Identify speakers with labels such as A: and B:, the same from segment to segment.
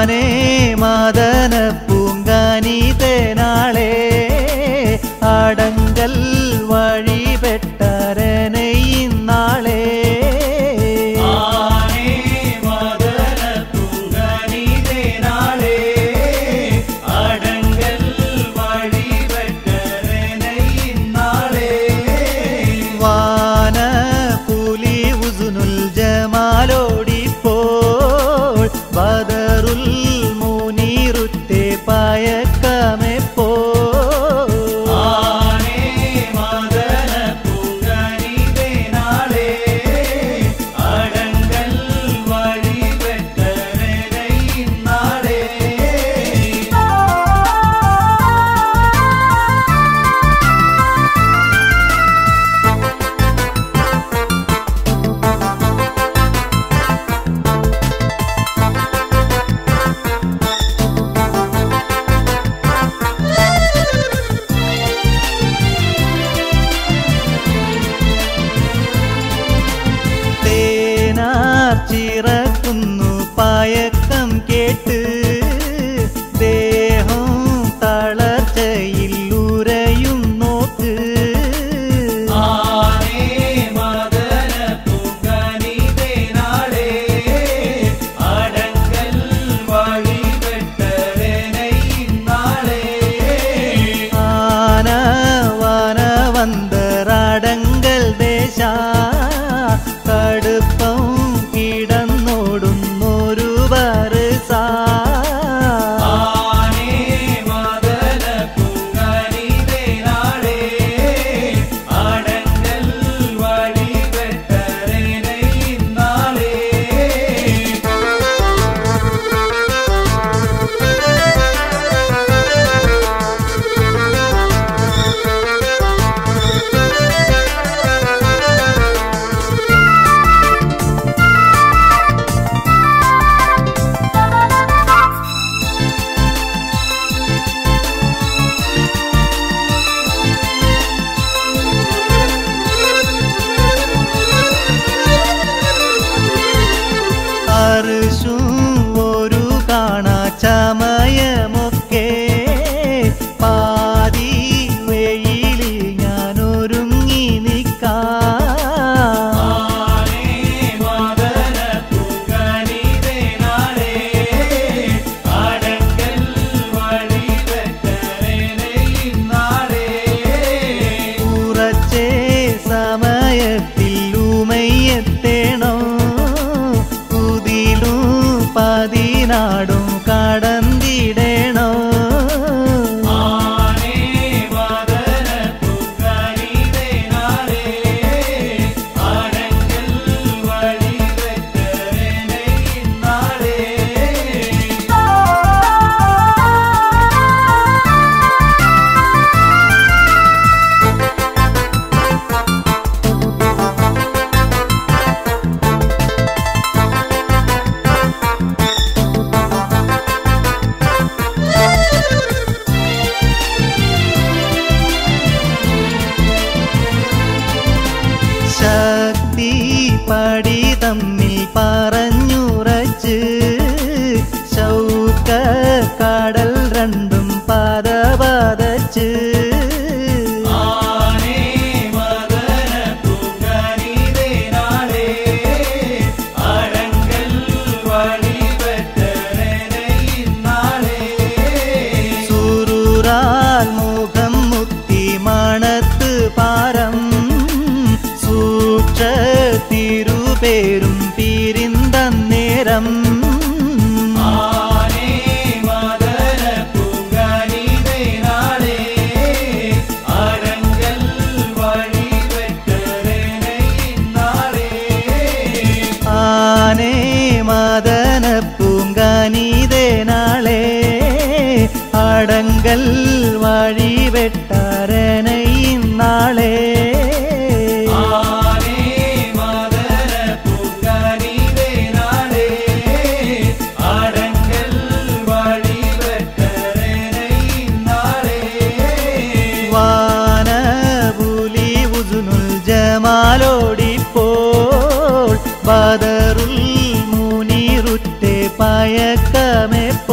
A: ആനേ മദന പൂങ്കാനീതനാളെ അടങ്കൽ വഴിപെട്ടരനെ ഇന്നാളെ
B: ആനേ മദന തുങ്കനിതനാളേ അടങ്കൽ വഴിവെട്ടരനെ ഇന്നാളേ
A: വാന പുലി ഉസുനുൽ ജമാലോടിപ്പോൾ ബദറുൽ മുനീറുത്തെ പയക്കമെപ്പോ
B: ആനേ മദന തുങ്കനിതനാളേ അടങ്കൽ വഴിവെട്ടരനെ ഇന്നാളേ
A: തേനാർ ചിറക്കുന്നു പയക്കം കേട്ട് ദേഹം തളർച്ചയിൽ ഉരയും നോക്ക്
B: ആനേ മദന പൂങ്കനിതനാളേ അടങ്കൽ വഴിവെട്ടരനെ ഇന്നാളേ
A: ആന വനവന്തറടങ്കൽ ദേശ കടുപ്പം കിടന്നോടുന്നൊരു വരസ
B: ആനേ മദന പൂങ്കനിതനാളേ അടങ്കൽ വഴിവെട്ടരനെ ഇന്നാളേ
A: അർശും ഒരു കാണാ ചമയമൊക്കെ പാതി വെയിലിൽ ഞാനൊരുങ്ങി നിൽക്കാം
B: ആനേ മദന പൂങ്കനിതനാളേ അടങ്കൽ വഴിവെട്ടരനെ ഇന്നാളേ
A: ഉറച്ചേ സമയത്തിൽ ഉമയ്യെത്തേണോ കുതിലും പതിനാടും കടന്നിടേണോ
B: ആനേ മദന പൂങ്കനിതനാളേ അടങ്കൽ വഴിവെട്ടരനെ ഇന്നാളേ
A: ശക്തി പടി തമ്മിൽ പറഞ്ഞുറച്ച് ശൗക കടൽ രണ്ടും പദപതച്ച്
B: ആനേ മദന പൂങ്കനിതനാളേ അടങ്കൽ വഴിവെട്ടരനെ ഇന്നാളേ
A: സുരുറാൽ മുഖം മുക്തി മണത്ത് പാരം സൂക്ഷ തിരുപേരും പിരിന്തന്നേരം
B: ആനേ മദന പൂങ്കനിതനാളേ അടങ്കൽ വഴിവെട്ടരനെ ഇന്നാളേ
A: ആനേ മദന പൂങ്കാനീതേ നാളെ അടങ്കൽ വഴി വെട്ടാരനയും നാളെ
B: ആനേ മദന പൂങ്കനിതനാളേ അടങ്കൽ വഴിവെട്ടരനെ ഇന്നാളേ
A: വാനപുലി ഉസുനുൽ ജമാലോടിപ്പോൾ ബദറുൽ മുനിറുറ്റെ പയക്കമെപ്പോ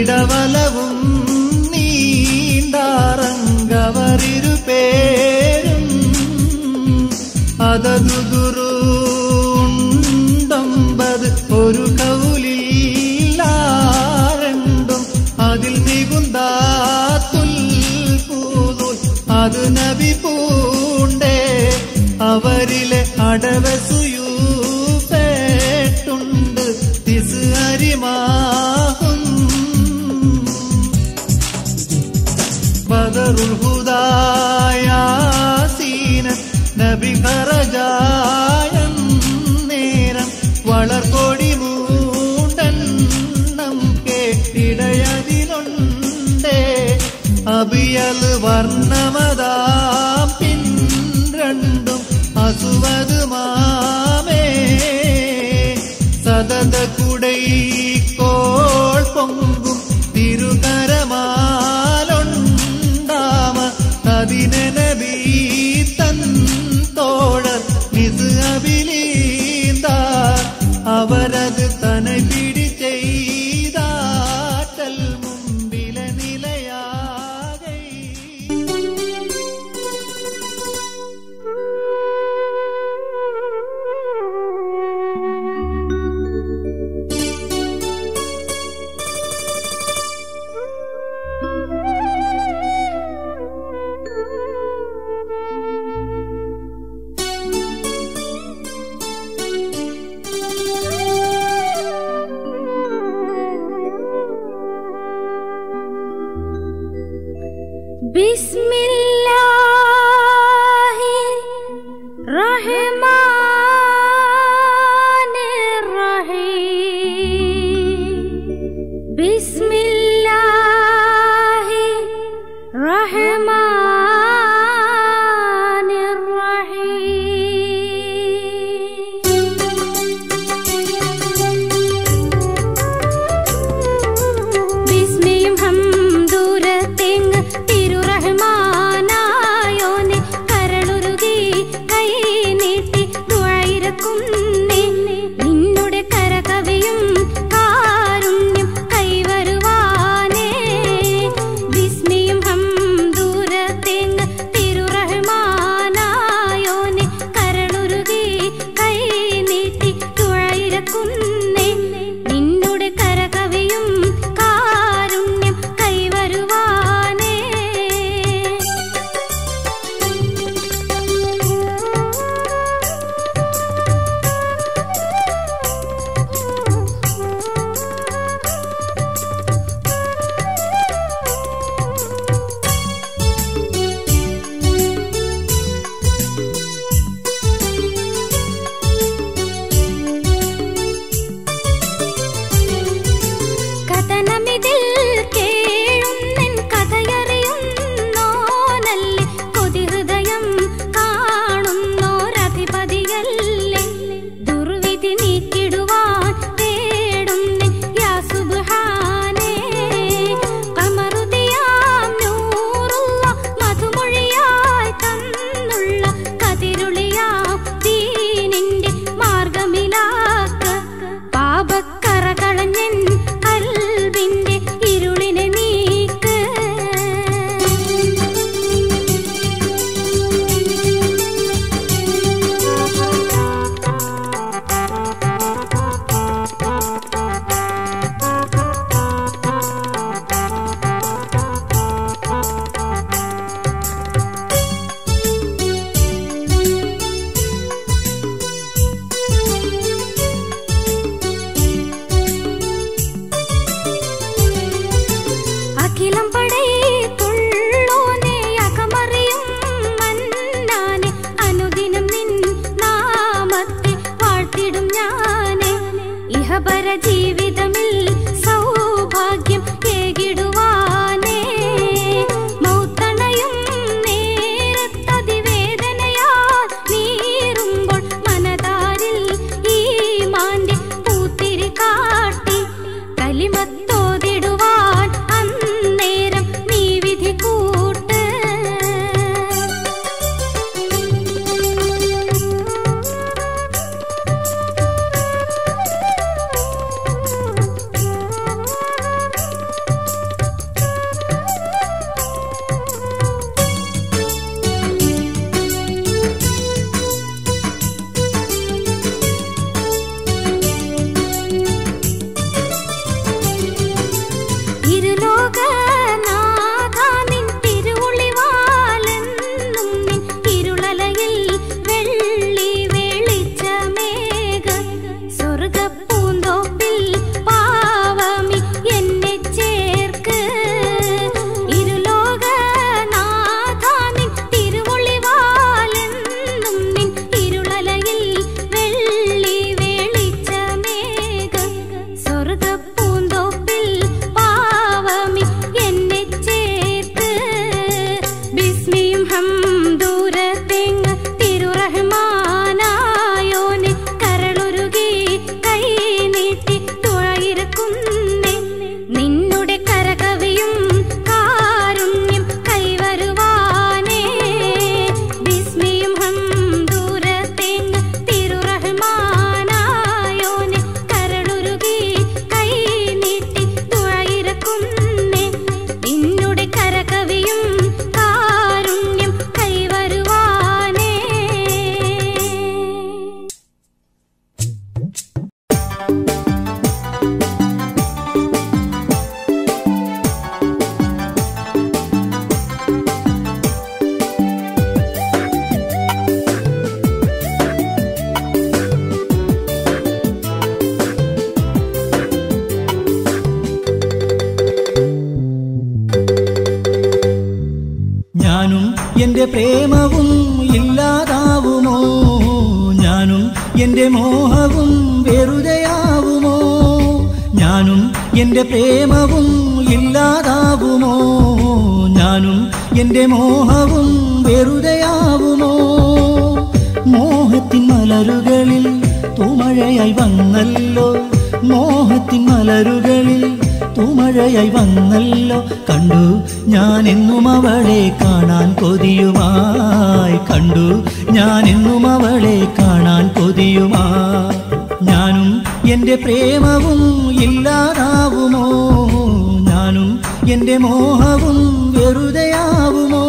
A: ഇടവലവും നീണ്ടാറങ്കവരിരു പേരും അതതുതുറുണ്ടൊമ്പത് ഒരു കൗലില്ലാരണ്ടും അതിൽ മികുന്താത്തുൽ പൂതുൽ അത് നബി പൂണ്ടേ അവരിലെ അടവസുയൂട്ടുണ്ട് തിസ് അരിമാകും ബദറുൽ ഹുദായാസീന നബി ഖറജായം നേരം വളർകൊടി മൂണ്ടെണ്ണം കേട്ടിടയതിലുണ്ടേ അബിയൽ വർണ്ണമതാം പിൻ രണ്ടും അസുവത് മാമേ സതത കുടൈക്കോൾ പൊങ്കും തിരുകരമാലൊണ്ടാമ അതിനബീ തൻ തോഴർ മിസ് അഭിലീന്താർ അവരത് തനെ പിടി ചെയ്താറ്റൽ മുമ്പില നിലയാകൈ
C: بسم الله الرحمن الرحيم بسم الله الرحمن الرحيم ബിസ്മിയും ഹംദൂരത്തിങ് തിരുറഹ്മാൻ കവിയും കാരുണ്യം കൈവരുവാനേ
A: ഞാനും എന്റെ പ്രേമവും ഇല്ലാതാവുമോ ഞാനും എന്റെ മോഹവും വെറുതെയാവുമോ ഞാനും എന്റെ പ്രേമവും ഇല്ലാതാവുമോ ഞാനും എന്റെ മോഹവും വെറുതെയാവുമോ മോഹത്തിൻ മലരുകളിൽ തൂമഴയായി വന്നല്ലോ മോഹത്തിൻ മലരുകളിൽ തൂമഴയായി വന്നല്ലോ കണ്ടു ഞാൻ എന്നും അവളെ കാണാൻ കൊതിയുമായി കണ്ടു ഞാൻ എന്നും അവളെ കാണാൻ കൊതിയുമായി ഞാനും എന്റെ പ്രേമവും ഇല്ലാതാവുമോ ഞാനും എന്റെ മോഹവും വെറുതെയാവുമോ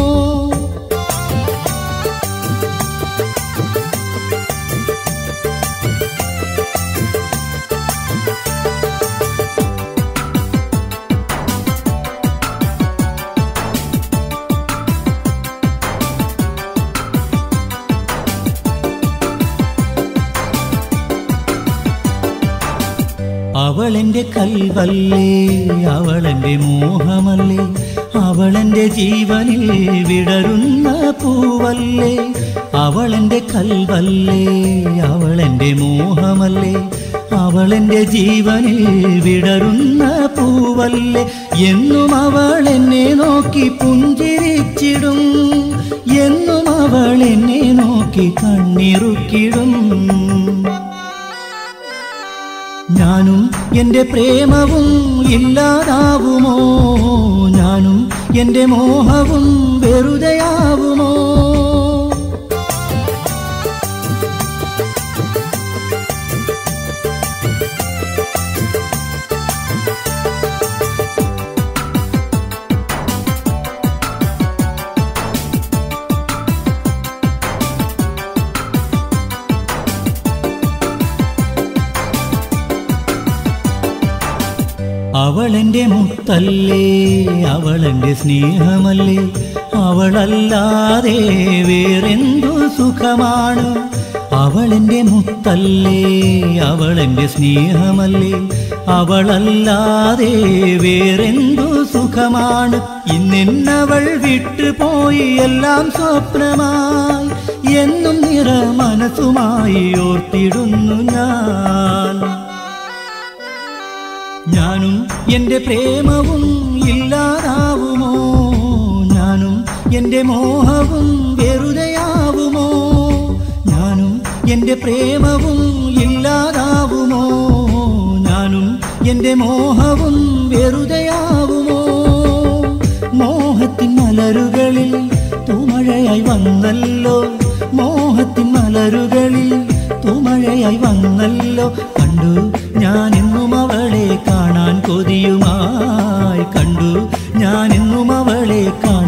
A: അവളെന്റെ കൽവല്ലേ അവളെന്റെ മോഹമല്ലേ അവളെന്റെ ജീവനിൽ വിടരുന്ന പൂവല്ലേ അവളെന്റെ കൽവല്ലേ അവളെന്റെ മോഹമല്ലേ അവളെന്റെ ജീവനിൽ വിടരുന്ന പൂവല്ലേ എന്നും അവൾ എന്നെ നോക്കി പുഞ്ചിരിച്ചിടും എന്നും അവൾ എന്നെ നോക്കി കണ്ണിറുക്കിടും ഞാനും എന്റെ പ്രേമവും ഇല്ലാതാവുമോ ഞാനും എന്റെ മോഹവും വെറുതെയാവുമോ അവളെന്റെ മുത്തല്ലേ അവളെന്റെ സ്നേഹമല്ലേ അവളല്ലാതെ വേറെന്തു സുഖമാണ് അവളെന്റെ മുത്തല്ലേ അവളെന്റെ സ്നേഹമല്ലേ അവളല്ലാതെ വേറെന്തു സുഖമാണ് ഇന്നെന്നവൾ വിട്ടുപോയി എല്ലാം സ്വപ്നമായി എന്നും നിറ മനസ്സുമായി ഓർത്തിടുന്നു ഞാൻ ഞാനും എന്റെ പ്രേമവും ഇല്ലാതാവുമോ ഞാനും എന്റെ മോഹവും വെറുതെയാവുമോ ഞാനും എന്റെ പ്രേമവും ഇല്ലാതാവുമോ ഞാനും എന്റെ മോഹവും വെറുതെയാവുമോ മോഹത്തിൻ മലരുകളിൽ തൂമഴയായി വന്നല്ലോ മോഹത്തിൻ മലരുകളിൽ തൂമഴയായി വന്നല്ലോ കണ്ടു ഞാൻ എന്നും അവളെ കാണാൻ കൊതിയുമായി കണ്ടു ഞാൻ എന്നും അവളെ കാണാൻ